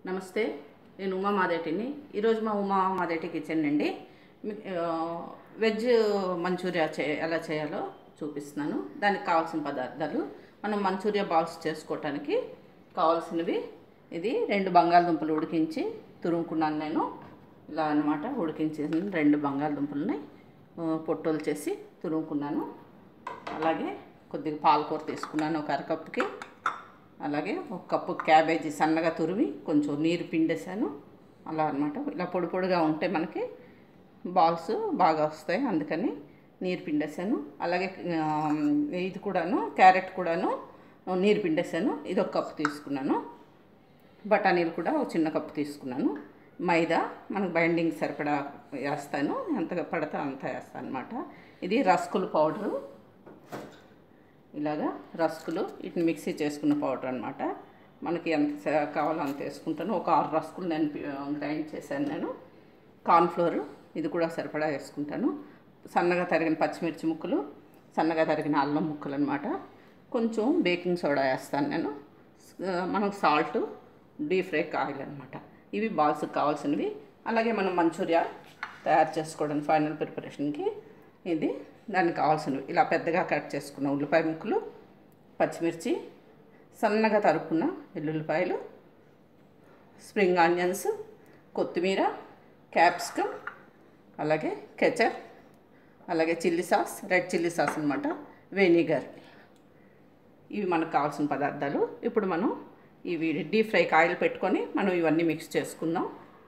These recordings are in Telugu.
నమస్తే నేను ఉమా మాదేటిని ఈరోజు మా ఉమా మాదేటి కిచెన్ అండి మీ- ఆ, వెజ్ మంచూరియా చే ఎలా చేయాలో చూపిస్తున్నాను దానికి కావాల్సిన పదార్థాలు మనం మంచూరియా బాల్స్ చేసుకోవటానికి కావాల్సినవి ఇది రెండు బంగాళదుంపలు ఉడికించి తురుముకున్నాను నేను ఇలా అన్నమాట ఉడికించిన రెండు బంగాళదుంపలని ఆ, పొట్టోలు చేసి తురుముకున్నాను అలాగే కొద్దిగా పాలకూర తీసుకున్నాను ఒక అరకప్పుకి అలాగే ఒక కప్పు క్యాబేజీ సన్నగా తురిమి కొంచెం నీరు పిండేసాను అలా అన్నమాట ఇలా పొడి పొడిగా ఉంటే మనకి బాల్స్ బాగా వస్తాయి అందుకని నీరు పిండేసాను అలాగే ఆ, ఇది కూడాను క్యారెట్ కూడాను నీరు పిండేసాను ఇది ఒక కప్పు తీసుకున్నాను బఠానీలు కూడా ఒక చిన్న కప్పు తీసుకున్నాను మైదా మనకు బైండింగ్ సరిపడా వేస్తాను ఎంత పడితే అంత వేస్తాను అనమాట ఇది రస్కులు పౌడరు ఇలాగా రస్కులు వీటిని మిక్సీ చేసుకున్న పౌడర్ అనమాట మనకి ఎంత స- కావాలో అంత వేసుకుంటాను ఒక ఆరు రస్కులు నేను పి- గ్రైండ్ చేశాను నేను కార్న్ఫ్లోర్ ఇది కూడా సరిపడా వేసుకుంటాను సన్నగా తరిగిన పచ్చిమిర్చి ముక్కలు సన్నగా తరిగిన అల్లం ముక్కలు అనమాట కొంచెం బేకింగ్ సోడా వేస్తాను నేను స- మనకు సాల్ట్ డీప్ ఫ్రై ఆయిల్ అనమాట ఇవి బాల్స్కి కావాల్సినవి అలాగే మనం మంచూరియా తయారు చేసుకోవడానికి ఫైనల్ ప్రిపరేషన్కి ఇది దానికి కావాల్సినవి ఇలా పెద్దగా కట్ చేసుకున్న ఉల్లిపాయ ముక్కలు పచ్చిమిర్చి సన్నగా తరుక్కున్న వెల్లుల్లిపాయలు స్ప్రింగ్ ఆనియన్స్ కొత్తిమీర క్యాప్సికమ్ అలాగే కెచప్ అలాగే chilli sauce red chilli sauce అనమాట వెనిగర్ ఇవి మనకు కావాల్సిన పదార్థాలు ఇప్పుడు మనం ఇవి డీప్ ఫ్రైకి ఆయిల్ పెట్టుకొని మనం ఇవన్నీ మిక్స్ చేసుకుందాం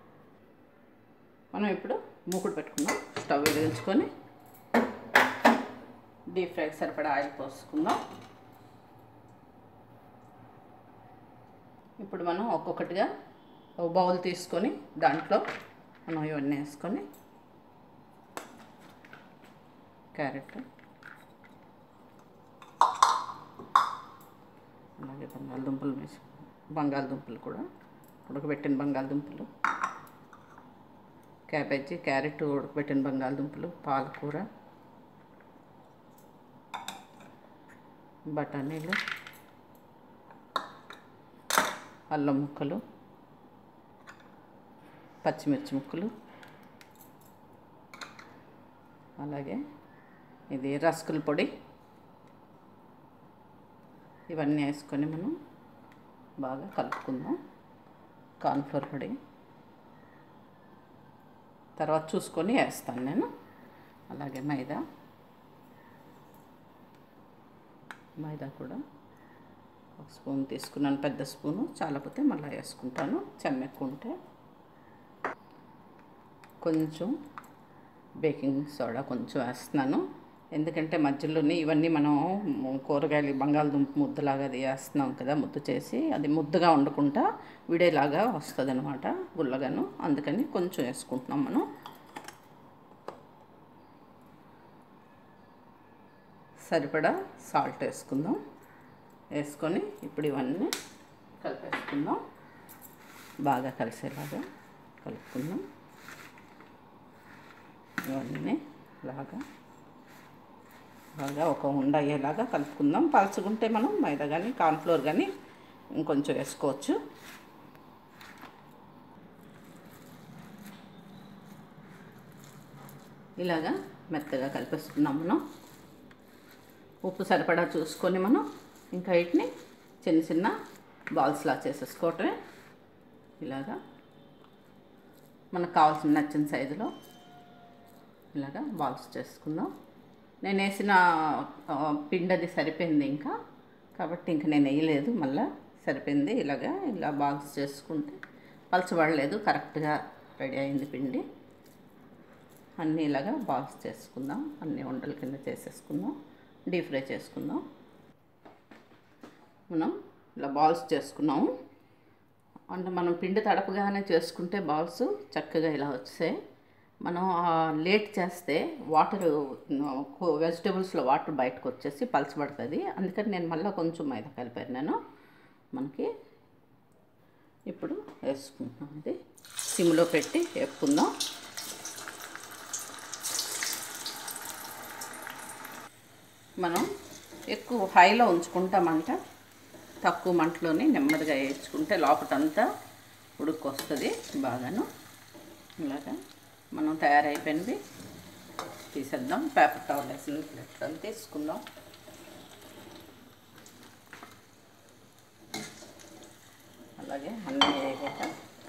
మనం ఇప్పుడు మూకుడు పెట్టుకుందాం స్టవ్ వెలిగించుకొని డీప్ ఫ్రైకి సరిపడా ఆయిల్ పోసుకుందాం ఇప్పుడు మనం ఒక్కొక్కటిగా ఒక బౌల్ తీసుకొని దాంట్లో మనం ఇవన్నీ వేసుకొని క్యారెట్ అలాగే బంగాళదుంపలు వేసి బంగాళదుంపలు కూడా ఉడకబెట్టిన బంగాళదుంపలు క్యాబేజీ క్యారెట్ ఉడకబెట్టిన బంగాళదుంపలు పాలకూర బఠానీలు అల్లం ముక్కలు పచ్చిమిర్చి ముక్కలు అలాగే ఇది రస్కుల పొడి ఇవన్నీ వేసుకొని మనం బాగా కలుపుకుందాం కార్న్ఫ్లోర్ పొడి తర్వాత చూసుకొని వేస్తాను నేను అలాగే మైదా మైదా కూడా ఒక స్పూన్ తీసుకున్నాను పెద్ద స్పూను చాలపోతే మళ్ళీ వేసుకుంటాను చెమ్మెక్కు ఉంటే కొంచెం బేకింగ్ సోడా కొంచెం వేస్తున్నాను ఎందుకంటే మధ్యలోనే ఇవన్నీ మనం కూరగాయలు బంగాళదుంప ముద్దలాగా అది వేస్తున్నాం కదా ముద్ద చేసి అది ముద్దగా ఉండకుండా విడేలాగా వస్తుంది అనమాట గుల్లగాను అందుకని కొంచెం వేసుకుంటున్నాం మనం సరిపడా సాల్ట్ వేసుకుందాం వేసుకొని ఇప్పుడు ఇవన్నీ కలిపేసుకుందాం బాగా కలిసేలాగా కలుపుకుందాం ఇవన్నీ లాగా బాగా ఒక ఉండ అయ్యేలాగా కలుపుకుందాం పలుచుకుంటే మనం మైదా కానీ కార్న్ఫ్లోర్ కానీ ఇంకొంచెం వేసుకోవచ్చు ఇలాగా మెత్తగా కలిపేసుకున్నాం మనం ఉప్పు సరిపడా చూసుకొని మనం ఇంకా వీటిని చిన్న చిన్న బాల్స్లా చేసేసుకోవటమే ఇలాగా మనకు కావాల్సిన నచ్చిన సైజులో ఇలాగా బాల్స్ చేసుకుందాం నేను వేసిన ఆ, పిండి అది సరిపోయింది ఇంకా కాబట్టి ఇంకా నేను వేయలేదు మళ్ళీ సరిపోయింది ఇలాగా ఇలా బాల్స్ చేసుకుంటే పలచబడలేదు కరెక్ట్గా రెడీ అయింది పిండి అన్నీ ఇలాగా బాల్స్ చేసుకుందాం అన్ని వంటల కింద చేసేసుకుందాం డీప్ ఫ్రై చేసుకుందాం మనం ఇలా బాల్స్ చేసుకున్నాము అంటే మనం పిండి తడపగానే చేసుకుంటే బాల్స్ చక్కగా ఇలా వచ్చాయి మనం ఆ లేట్ చేస్తే వాటర్ వెజిటేబుల్స్లో వాటర్ బయటకు వచ్చేసి పలచబడుతుంది అందుకని నేను మళ్ళీ కొంచెం మైదా కలిపాను నేను మనకి ఇప్పుడు వేసుకుంటున్నాం ఇది సిమ్లో పెట్టి వేపుకుందాం మనం ఎక్కువ హైలో ఉంచుకుంటామంట తక్కువ మంటలోనే నెమ్మదిగా వేయించుకుంటే లోపటంతా ఉడుకొస్తుంది బాగాను ఇలాగా మనం తయారైపోయింది తీసేద్దాం పేపర్ టవల్ వేసిన ప్లేట్లో తీసుకుందాం అలాగే అన్నీ వేయక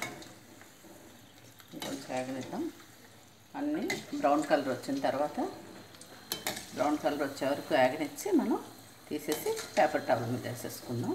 కొంచెం వేగనిద్దాం అన్నీ బ్రౌన్ కలర్ వచ్చిన తర్వాత బ్రౌన్ కలర్ వచ్చే వరకు వేగనిచ్చి మనం తీసేసి పేపర్ టవల్ మీద వేసేసుకుందాం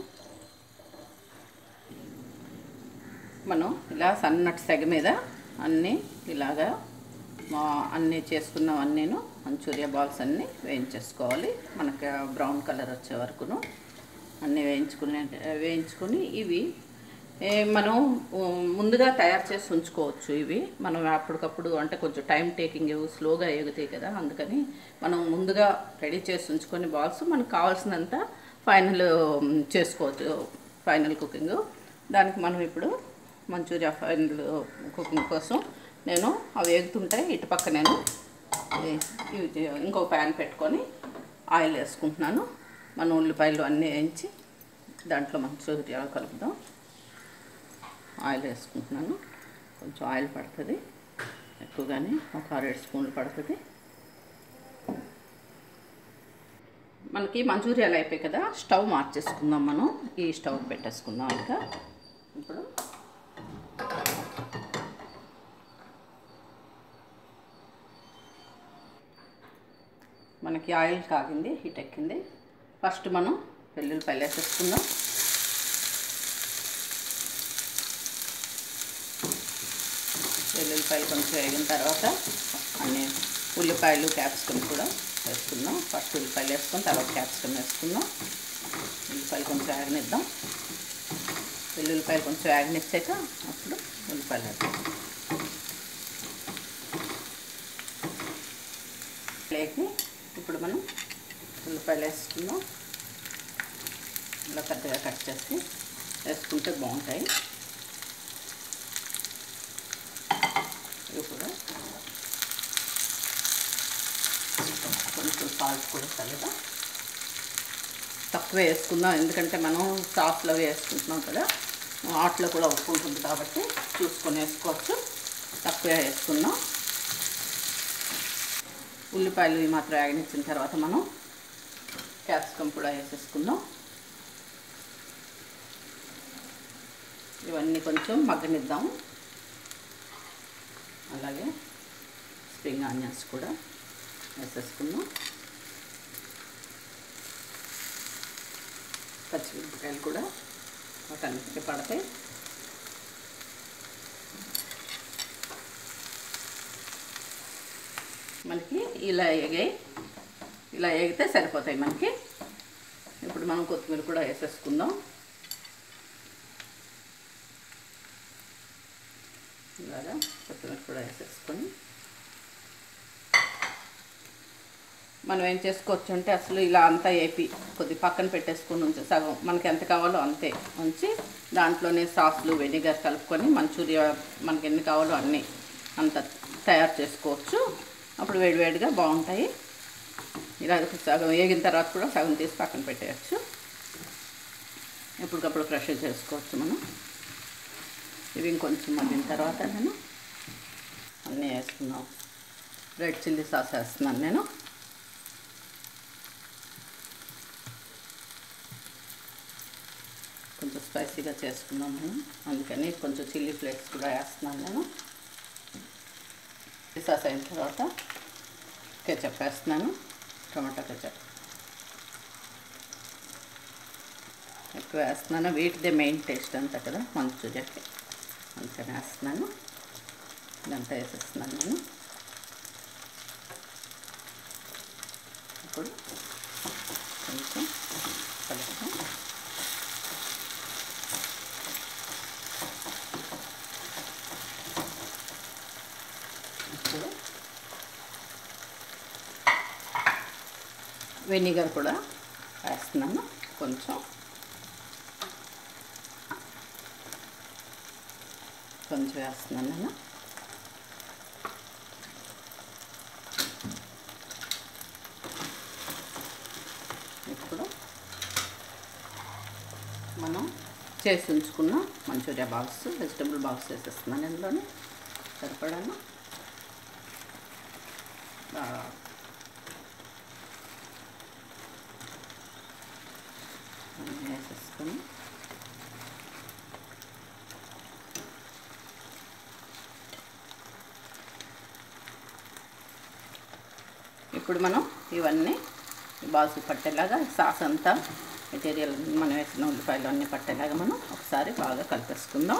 మనం ఇలా సన్నటి సెగ మీద అన్నీ ఇలాగా మా అన్నీ చేసుకున్నాం అన్నీను మంచూరియా బాల్స్ అన్నీ వేయించేసుకోవాలి మనకి బ్రౌన్ కలర్ వచ్చే వరకును అన్నీ వేయించుకునే వేయించుకొని ఇవి ఏ, మనం ఉ, ముందుగా తయారు చేసి ఉంచుకోవచ్చు ఇవి మనం అప్పటికప్పుడు అంటే కొంచెం టైం టేకింగ్ ఇవి స్లోగా ఎగుతాయి కదా అందుకని మనం ముందుగా రెడీ చేసి ఉంచుకొని బాల్స్ మనకు కావాల్సినంత ఫైనల్ చేసుకోవచ్చు ఫైనల్ కుకింగ్ దానికి మనం ఇప్పుడు మంచూరియా ఫైనల్ కుకింగ్ కోసం నేను అవి వేగుతుంటాయి ఇటు పక్క నేను ఇది- ఇది ఇంకో ప్యాన్ పెట్టుకొని ఆయిల్ వేసుకుంటున్నాను మన ఉల్లిపాయలు అన్నీ వేయించి దాంట్లో మంచూరియా కలుపుదాం ఆయిల్ వేసుకుంటున్నాను కొంచెం ఆయిల్ పడుతుంది ఎక్కువగానే ఒక ఆరేడు స్పూన్లు పడుతుంది మనకి మంచూరియాలు అయిపోయి కదా స్టవ్ మార్చేసుకుందాం మనం ఈ స్టవ్ పెట్టేసుకుందాం ఇంకా ఇప్పుడు మనకి ఆయిల్ కాగింది హీట్ ఎక్కింది ఫస్ట్ మనం వెల్లుల్లిపాయలు వేసేసుకుందాం వెల్లుల్లిపాయలు కొంచెం వేగిన తర్వాత అన్ని ఉల్లిపాయలు క్యాప్సికమ్ కూడా వేసుకుందాం ఫస్ట్ ఉల్లిపాయలు వేసుకొని తర్వాత క్యాప్సికమ్ వేసుకుందాం ఉల్లిపాయలు కొంచెం వేగనిద్దాం వెల్లుల్లిపాయలు కొంచెం వేగనిచ్చాక అప్పుడు ఉల్లిపాయలు వేద్దాం లేకి ఇప్పుడు మనం ఉల్లిపాయలు వేసుకుందాం ఇలా పెద్దగా కట్ చేసి వేసుకుంటే బాగుంటాయి ఇవి కూడా కొంచెం సాల్ట్ కూడా చల్లగా తక్కువ వేసుకుందాం ఎందుకంటే మనం సాస్లో వేసుకుంటున్నాం కదా వాటిలో కూడా ఉప్పు ఉంటుంది కాబట్టి చూసుకొని వేసుకోవచ్చు తక్కువ వేసుకుందాం ఉల్లిపాయలు ఇవి మాత్రం వేగనిచ్చిన తర్వాత మనం క్యాప్సికమ్ కూడా వేసేసుకుందాం ఇవన్నీ కొంచెం మగ్గనిద్దాం అలాగే స్ప్రింగ్ ఆనియన్స్ కూడా వేసేసుకుందాం పచ్చిమిరపకాయలు కూడా వాటన్నిటికీ పడతాయి మనకి ఇలా ఎగాయి ఇలా ఎగితే సరిపోతాయి మనకి ఇప్పుడు మనం కొత్తిమీర కూడా వేసేసుకుందాం ఇలాగా కొత్తిమీర కూడా వేసేసుకొని మనం ఏం చేసుకోవచ్చు అంటే అసలు ఇలా అంతా వేపి కొద్ది పక్కన పెట్టేసుకొని ఉంచి సగం మనకి ఎంత కావాలో అంతే ఉంచి దాంట్లోనే సాస్లు వెనిగర్ కలుపుకొని మంచూరియా మనకి ఎన్ని కావాలో అన్నీ అంత తయారు చేసుకోవచ్చు అప్పుడు వేడివేడిగా బాగుంటాయి ఇలా సగం వేగిన తర్వాత కూడా సగం తీసి పక్కన పెట్టేయచ్చు ఎప్పటికప్పుడు ఫ్రెష్ చేసుకోవచ్చు మనం ఇవి ఇంకొంచెం మగ్గిన తర్వాత నేను అన్నీ వేసుకున్నాం రెడ్ చిల్లీ సాస్ వేస్తున్నాను నేను కొంచెం స్పైసీగా చేసుకున్నాం నేను అందుకని కొంచెం చిల్లీ ఫ్లేక్స్ కూడా వేస్తున్నాను నేను చిల్లీ సాస్ అయిన తర్వాత కెచప్ వేస్తున్నాను టమాటా కెచప్ ఎక్కువ వేస్తున్నాను వీటిదే మెయిన్ టేస్ట్ అంతా కదా మంచూరియాకి అందుకని వేస్తున్నాను ఇదంతా వేసేస్తున్నాను నేను ఇప్పుడు కొంచెం కలుపుతాం ఇప్పుడు వెనిగర్ కూడా వేస్తున్నాను కొంచెం కొంచెం వేస్తున్నాను నేను ఇప్పుడు మనం చేసి ఉంచుకున్న మంచూరియా బాక్స్ వెజిటబుల్ బాక్స్ వేసేస్తున్నాను ఇందులోని సరిపడాను బాగా అన్నీ వేసేసుకొని ఇప్పుడు మనం ఇవన్నీ ఈ బాల్స్ పట్టేలాగా సాస్ అంతా మెటీరియల్ మనం వేసిన ఉల్లిపాయలు అన్నీ పట్టేలాగా మనం ఒకసారి బాగా కలిపేసుకుందాం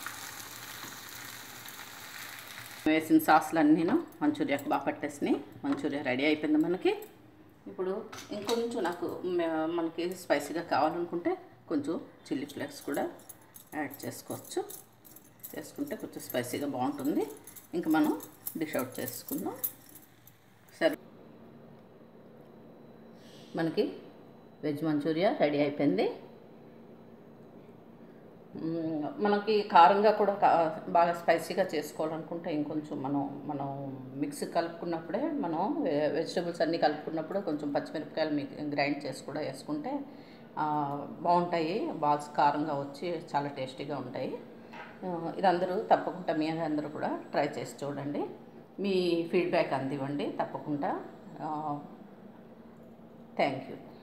వేసిన సాసులు అన్నీను మంచూరియాకి బాగా పట్టేసినాయి మంచూరియా రెడీ అయిపోయింది మనకి ఇప్పుడు ఇంకొంచెం నాకు మే- మనకి స్పైసీగా కావాలనుకుంటే కొంచెం చిల్లీ ఫ్లేక్స్ కూడా యాడ్ చేసుకోవచ్చు చేసుకుంటే కొంచెం స్పైసీగా బాగుంటుంది ఇంకా మనం డిష్ అవుట్ చేసుకుందాం సరే మనకి వెజ్ మంచూరియా రెడీ అయిపోయింది మ్మ్, మనకి కారంగా కూడా కా- బాగా స్పైసీగా చేసుకోవాలనుకుంటే ఇంకొంచెం మనం మనం మిక్సీ కలుపుకున్నప్పుడే మనం వె- వెజిటబుల్స్ అన్నీ కలుపుకున్నప్పుడు కొంచెం పచ్చిమిరపకాయలు మీ గ్రైండ్ చేసి కూడా వేసుకుంటే ఆ, బాగుంటాయి బాల్స్ కారంగా వచ్చి చాలా టేస్టీగా ఉంటాయి ఆ, ఇది అందరూ తప్పకుండా మీ అందరూ కూడా ట్రై చేసి చూడండి మీ ఫీడ్బ్యాక్ అందివ్వండి తప్పకుండా థ్యాంక్ యూ